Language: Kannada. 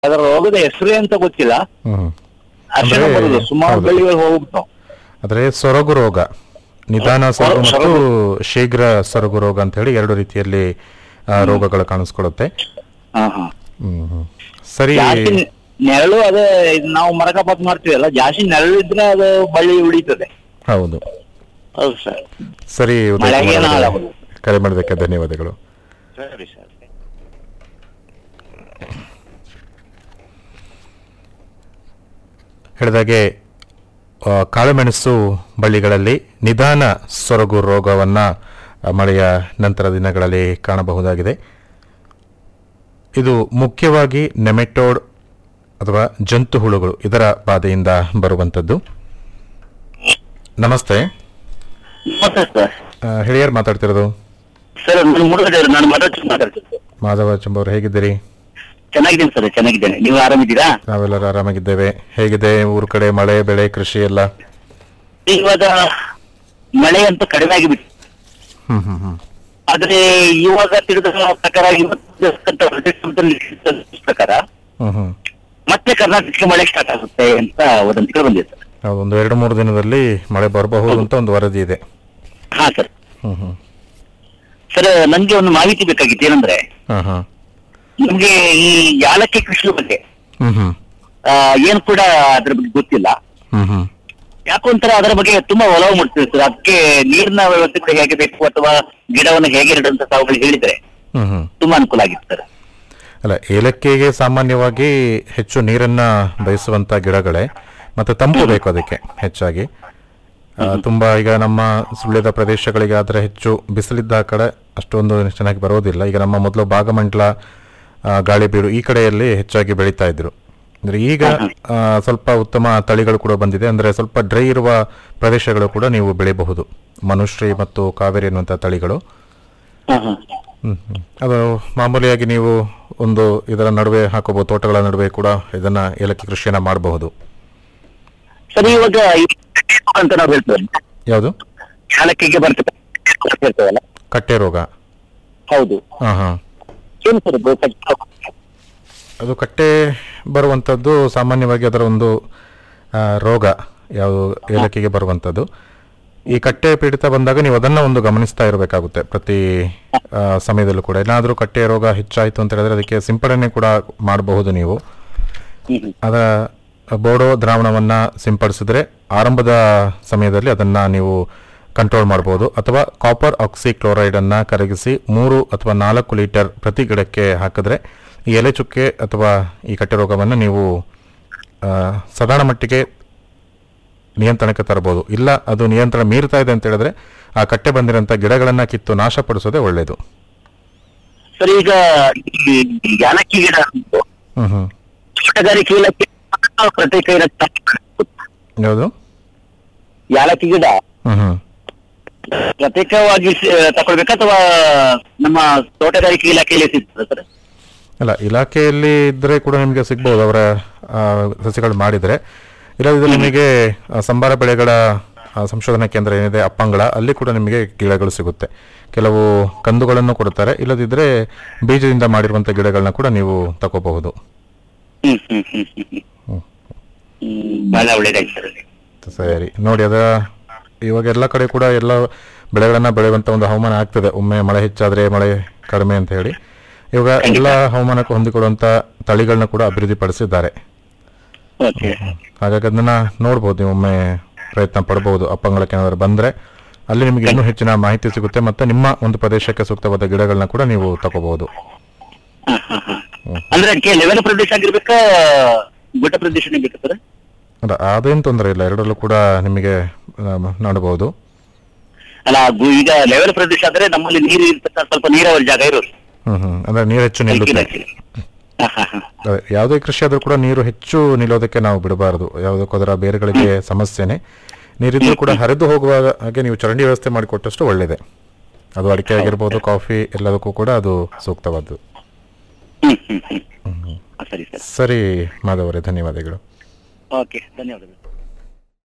ಅದರ ರೋಗದ ಹೆಸರು ಅಂತ ಗೊತ್ತಿಲ್ಲ ಹ್ಮ್ ಅಷ್ಟೇ ಅಂದ್ರೆ- ಬರುದು ಸುಮಾರು ಹೌದು. ಬೆಳಿಗಳು ಹೋಗ್ಬಿಟ್ಟು ಆದರೆ ಸೊರಗು ರೋಗ ನಿಧಾನ ಸೊರಗು ಮತ್ತು ಸೊರಗು. ಶೀಘ್ರ ಸೊರಗು ರೋಗ ಅಂತ ಹೇಳಿ ಎರಡು ರೀತಿಯಲ್ಲಿ ಆ, ರೋಗಗಳು ಕಾಣಿಸ್ಕೊಳ್ಳುತ್ತೆ ಹಾ ಹಾ ಹ್ಮ್ ಹ್ಮ್. ಸರಿ ಜಾಸ್ತಿ ನೆರಳು ಅದೇ ಇದ್ ನಾವು ಮರಕಪಾತ್ ಮಾಡ್ತೀವಲ್ಲ ಜಾಸ್ತಿ ನೆರಳು ಇದ್ರೆ ಅದು ಬಳ್ಳಿ ಉಳಿತದೆ ಹೌದು ಹೌದು ಸರ್ ಸರಿ ಉದಯ್ ಮಳೆಗೆ ಕುಮಾರ್ ಅವರೇ, ನಾಳಾಗುದು. ಕರೆ ಮಾಡೋದಕ್ಕೆ ಧನ್ಯವಾದಗಳು ಸರಿ ಸರ್ ಹೇಳಿದಾಗೆ ಆ, ಕಾಳುಮೆಣಸು ಬಳ್ಳಿಗಳಲ್ಲಿ ನಿಧಾನ ಸೊರಗು ರೋಗವನ್ನು ಮಳೆಯ ನಂತರ ದಿನಗಳಲ್ಲಿ ಕಾಣಬಹುದಾಗಿದೆ ಇದು ಮುಖ್ಯವಾಗಿ ನೆಮೆಟೋಡ್ ಅಥವಾ ಜಂತು ಹುಳುಗಳು ಇದರ ಬಾಧೆಯಿಂದ ಬರುವಂಥದ್ದು ನಮಸ್ತೆ ಮತ್ತೆ ಸರ್ ಆ, ಹೇಳಿ ಯಾರು ಮಾತಾಡ್ತಿರೋದು ಸರ್ ನಾನು ಮುರುಗದೇವ್ರು ನಾನು ಮಾತಾಡ್ತೀನಿ ಮಾತಾಡ್ತಿದ್ದು ಮಾಧವ ಚಂಬವ್ರು ಹೇಗಿದ್ದೀರಿ ಚೆನ್ನಾಗಿದ್ದೀನಿ ಸರ್ ಚೆನ್ನಾಗಿದ್ದೇನೆ ನೀವು ಆರಾಮಿದ್ದೀರಾ ನಾವೆಲ್ಲರೂ ಆರಾಮಾಗಿದ್ದೇವೆ ಹೇಗಿದೆ ಊರ ಕಡೆ ಮಳೆ ಬೆಳೆ ಕೃಷಿ ಎಲ್ಲ ಇವಾಗ ಮಳೆ ಅಂತೂ ಕಡಿಮೆ ಆಗಿಬಿಟ್ಟು ಹ್ಮ್ ಹ್ಮ್ ಹ್ಮ್ ಆದ್ರೆ ಇವಾಗ ತಿಳಿದ ಪ್ರಕಾರ ಇವತ್ತು ಪ್ರಕಾರ ಹ್ಮ್ ಹ್ಮ್ ಮತ್ತೆ ಕರ್ನಾಟಕಕ್ಕೆ ಮಳೆ ಸ್ಟಾರ್ಟ್ ಆಗುತ್ತೆ ಅಂತ ವದಂತಿಗಳು ಬಂದಿದೆ ಸರ್ ಹೌದು ಒಂದು ಎರಡು ಮೂರು ದಿನದಲ್ಲಿ ಮಳೆ ಬರಬಹುದು ಅಂತ ಒಂದು ವರದಿ ಇದೆ ಹಾ ಸರ್ ಹ್ಮ್ ಹ್ಮ್ ಸರ್ ನಂಗೆ ಒಂದು ಮಾಹಿತಿ ಬೇಕಾಗಿತ್ತು ಏನಂದ್ರೆ ಹಾ ಹಾ ನಮ್ಗೆ ಈ ಯಾಲಕ್ಕಿ ಕೃಷಿ ಬಗ್ಗೆ ಹ್ಮ್ ಹ್ಮ್ ಆ, ಏನು ಕೂಡ ಅದ್ರ ಬಗ್ಗೆ ಗೊತ್ತಿಲ್ಲ ಹ್ಮ್ ಹ್ಮ್ ಯಾಕೋ ಒಂಥರ ಅದರ ಬಗ್ಗೆ ತುಂಬಾ ಒಲವು ಮಾಡ್ತೀವಿ ಸರ್ ಅದಕ್ಕೆ ನೀರಿನ ವ್ಯವಸ್ಥೆ ಕೂಡ ಹೇಗೆ ಬೇಕು ಅಥವಾ ಗಿಡವನ್ನು ಹೇಗೆ ನೆಡುವಂತ ತಾವುಗಳು ಹೇಳಿದ್ರೆ ಹ್ಮ್ ಹ್ಮ್ ತುಂಬಾ ಅನುಕೂಲ ಆಗಿತ್ತು ಸರ್ ಅಲ್ಲ ಏಲಕ್ಕಿಗೆ ಸಾಮಾನ್ಯವಾಗಿ ಹೆಚ್ಚು ನೀರನ್ನ ಬಯಸುವಂತ ಗಿಡಗಳೇ ಮತ್ತೆ ತಂಪು ಬೇಕು ಅದಕ್ಕೆ ಹೆಚ್ಚಾಗಿ ಆ, ತುಂಬಾ ಈಗ ನಮ್ಮ ಸುಳ್ಯದ ಪ್ರದೇಶಗಳಿಗೆ ಆದ್ರೆ ಹೆಚ್ಚು ಬಿಸಿಲಿದ್ದ ಕಡೆ ಅಷ್ಟೊಂದು ಚೆನ್ನಾಗಿ ಬರೋದಿಲ್ಲ ಈಗ ನಮ್ಮ ಮೊದಲು ಭಾಗಮಂಡಲ ಆ, ಗಾಳಿಬೀಡು ಈ ಕಡೆಯಲ್ಲಿ ಹೆಚ್ಚಾಗಿ ಬೆಳೀತಾ ಇದ್ರು ಅಂದ್ರೆ ಈಗ ಆ, ಸ್ವಲ್ಪ ಉತ್ತಮ ತಳಿಗಳು ಕೂಡ ಬಂದಿದೆ ಅಂದ್ರೆ ಸ್ವಲ್ಪ ಡ್ರೈ ಇರುವ ಪ್ರದೇಶಗಳು ಕೂಡ ನೀವು ಬೆಳೆಯಬಹುದು ಮನುಶ್ರೀ ಮತ್ತು ಕಾವೇರಿ ಅನ್ನುವಂಥ ತಳಿಗಳು ಹಾ ಹಾ ಹ್ಮ್, ಹ್ಮ್. ಅದು ಮಾಮೂಲಿಯಾಗಿ ನೀವು ಒಂದು ಇದರ ನಡುವೆ ಹಾಕೋಬಹುದು ತೋಟಗಳ ನಡುವೆ ಕೂಡ ಇದನ್ನ ಏಲಕ್ಕಿ ಕೃಷಿಯನ್ನ ಮಾಡಬಹುದು ಸರ್ ಇವಾಗ ಈ ಅಂತ ನಾವು ಹೇಳ್ತೇವೆ ಯಾವುದು ಯಾಲಕ್ಕಿಗೆ ಬರ್ತದೆ ಅಂತ ಹೇಳ್ತೇವಲ್ಲ ಕಟ್ಟೆ ರೋಗ ಹೌದು ಹಾ ಹಾ ಏನು ಸರ್ ಇದು ಕಚ್ಚಾ- ಅದು ಕಟ್ಟೆ ಬರುವಂಥದ್ದು ಸಾಮಾನ್ಯವಾಗಿ ಅದರ ಒಂದು ಆ, ರೋಗ ಯಾವುದು ಏಲಕ್ಕಿಗೆ ಬರುವಂಥದ್ದು ಈ ಕಟ್ಟೆ ಪೀಡಿತ ಬಂದಾಗ ನೀವು ಅದನ್ನ ಒಂದು ಗಮನಿಸ್ತಾ ಇರಬೇಕಾಗುತ್ತೆ ಪ್ರತಿ ಆ, ಸಮಯದಲ್ಲೂ ಕೂಡ ಏನಾದರೂ ಕಟ್ಟೆ ರೋಗ ಹೆಚ್ಚಾಯಿತು ಅಂತ ಹೇಳಿದ್ರೆ ಅದಕ್ಕೆ ಸಿಂಪಡಣೆ ಕೂಡ ಮಾಡಬಹುದು ನೀವು ಹ್ಮ್ ಹ್ಮ್. ಅದರ ಬೋಡೋ ದ್ರಾವಣವನ್ನ ಸಿಂಪಡಿಸಿದ್ರೆ ಆರಂಭದ ಸಮಯದಲ್ಲಿ ಅದನ್ನ ನೀವು ಕಂಟ್ರೋಲ್ ಮಾಡಬಹುದು ಅಥವಾ ಕಾಪರ್ ಆಕ್ಸಿ ಕ್ಲೋರೈಡ್ ಅನ್ನ ಕರಗಿಸಿ ಮೂರು ಅಥವಾ ನಾಲ್ಕು ಲೀಟರ್ ಪ್ರತಿ ಗಿಡಕ್ಕೆ ಹಾಕಿದ್ರೆ ಈ ಎಲೆ ಚುಕ್ಕೆ ಅಥವಾ ಈ ಕಟ್ಟೆ ರೋಗವನ್ನು ನೀವು ಆ, ಸಾಧಾರಣ ಮಟ್ಟಿಗೆ ನಿಯಂತ್ರಣಕ್ಕೆ ತರಬಹುದು ಇಲ್ಲ ಅದು ನಿಯಂತ್ರಣ ಮೀರ್ತಾ ಇದೆ ಅಂತ ಹೇಳಿದ್ರೆ ಆ ಕಟ್ಟೆ ಬಂದಿರೋಂಥ ಗಿಡಗಳನ್ನ ಕಿತ್ತು ನಾಶಪಡಿಸೋದೇ ಒಳ್ಳೆಯದು ಸರ್ ಈಗ ಈ ಯಾಲಕ್ಕಿ ಗಿಡ ಅನ್ನೋದು ಹ್ಮ್ ಹ್ಮ್ ತೋಟಗಾರಿಕೆ ಇಲಾಖೆ ಪ್ರತ್ಯೇಕ ಇಲಾಖೆ ಯಾವುದು ಯಾಲಕ್ಕಿ ಗಿಡ ಹ್ಮ್ ಹ್ಮ್ ಪ್ರತ್ಯೇಕವಾಗಿ ಸ- ತಕೊಳ್ಬೇಕಾ ಅಥವಾ ನಮ್ಮ ತೋಟಗಾರಿಕೆ ಇಲಾಖೆಯಲ್ಲಿ ಸಿಗ್ತದೆ ಸರ್ ಅಲ್ಲ ಇಲಾಖೆಯಲ್ಲಿ ಇದ್ರೆ ಕೂಡ ನಿಮಗೆ ಸಿಗ್ಬೋದು ಅವರ ಆ, ಸಸಿಗಳು ಮಾಡಿದರೆ ಇಲ್ಲದಿದ್ರೆ ನಿಮಗೆ ಆ, ಸಂಬಾರ ಬೆಳೆಗಳ ಆ, ಸಂಶೋಧನಾ ಕೇಂದ್ರ ಏನಿದೆ ಅಪ್ಪಂಗಳ ಅಲ್ಲಿ ಕೂಡ ನಿಮಗೆ ಗಿಡಗಳು ಸಿಗುತ್ತೆ ಕೆಲವು ಕಂದುಗಳನ್ನು ಕೊಡ್ತಾರೆ ಇಲ್ಲದಿದ್ರೆ ಬೀಜದಿಂದ ಮಾಡಿರುವಂಥ ಗಿಡಗಳನ್ನ ಕೂಡ ನೀವು ತಗೋಬಹುದು ಹ್ಮ್ ಹ್ಮ್ ಹ್ಮ್ ಹ್ಮ್ ಹ್ಮ್. ಹ್ಮ್ ಬಹಳ ಒಳ್ಳೇದಾಯ್ತು ಸರ್ ಅಲ್ಲಿ. ಸರಿ ನೋಡಿ ಅದ ಇವಾಗ ಎಲ್ಲ ಕಡೆ ಕೂಡ ಎಲ್ಲ ಬೆಳೆಗಳನ್ನ ಬೆಳೆಯುವಂತ ಒಂದು ಹವಾಮಾನ ಆಗ್ತದೆ ಒಮ್ಮೆ ಮಳೆ ಹೆಚ್ಚಾದ್ರೆ ಮಳೆ ಕಡಿಮೆ ಅಂತ ಹೇಳಿ ಇವಾಗ ಎಲ್ಲ ಹವಾಮಾನಕ್ಕೆ ಹೊಂದಿಕೊಳ್ಳುವಂತ ತಳಿಗಳನ್ನ ಕೂಡ ಅಭಿವೃದ್ಧಿಪಡಿಸಿದ್ದಾರೆ ಓಕೆ ಹಾಗಾಗಿ ಅದನ್ನ ನೋಡ್ಬೋದು ನೀವು ಒಮ್ಮೆ ಪ್ರಯತ್ನ ಪಡಬಹುದು ಅಪ್ಪಂಗಳಕ್ಕೆ ಏನಾದ್ರು ಬಂದ್ರೆ ಅಲ್ಲಿ ನಿಮಗೆ ಇನ್ನೂ ಹೆಚ್ಚಿನ ಮಾಹಿತಿ ಸಿಗುತ್ತೆ ಮತ್ತೆ ನಿಮ್ಮ ಒಂದು ಪ್ರದೇಶಕ್ಕೆ ಸೂಕ್ತವಾದ ಗಿಡಗಳನ್ನ ಕೂಡ ನೀವು ತಗೋಬಹುದು ಹ, ಹ, ಹ. ಅಂದ್ರೆ ಅದಕ್ಕೆ ಲೆವೆಲ್ ಪ್ರದೇಶ ಆಗಿರ್ಬೇಕಾ ಗುಡ್ಡ ಪ್ರದೇಶನೇ ಬೇಕಾ ಸರ್ ಅಲ್ಲ ಅದೇನು ತೊಂದರೆ ಇಲ್ಲ ಎರಡರಲ್ಲೂ ಕೂಡ ನಿಮಗೆ ಆ, ನೋಡಬಹುದು ಅಲ್ಲ ಗು- ಈಗ ಲೆವೆಲ್ ಪ್ರದೇಶ ಆದ್ರೆ ನಮ್ಮಲ್ಲಿ ನೀರು ಇರ್ತಕ್ಕ ಸ್ವಲ್ಪ ನೀರಾವರಿ ಜಾಗ ಇರೋದು ಹ್ಮ್ ಹ್ಮ್ ಅಂದ್ರೆ ನೀರು ಹೆಚ್ಚು ನಿಲ್ಲುತ್ತೆ ಹ, ಹ, ಹ. ಅದೇ, ಯಾವುದೇ ಕೃಷಿ ಆದ್ರೂ ಕೂಡ ನೀರು ಹೆಚ್ಚು ನಿಲ್ಲೋದಕ್ಕೆ ನಾವು ಬಿಡಬಾರದು ಯಾವುದಕ್ಕೂ ಅದರ ಬೇರುಗಳಿಗೆ ಸಮಸ್ಯೆನೆ ನೀರಿದ್ದು ಕೂಡ ಹರಿದು ಹೋಗುವ ಹಾಗೆ ನೀವು ಚರಂಡಿ ವ್ಯವಸ್ಥೆ ಮಾಡಿಕೊಟ್ಟಷ್ಟು ಒಳ್ಳೆಯದೇ ಅದು ಅಡಿಕೆ ಆಗಿರ್ಬೋದು ಕಾಫಿ ಎಲ್ಲದಕ್ಕೂ ಕೂಡ ಅದು ಸೂಕ್ತವಾದ್ದು ಹ್ಮ್ ಹ್ಮ್ ಹ್ಮ್ ಹ, ಸರಿ ಸರ್ ಸರಿ ಮಾಧವರೇ ಧನ್ಯವಾದಗಳು ಓಕೆ ಧನ್ಯವಾದಗಳು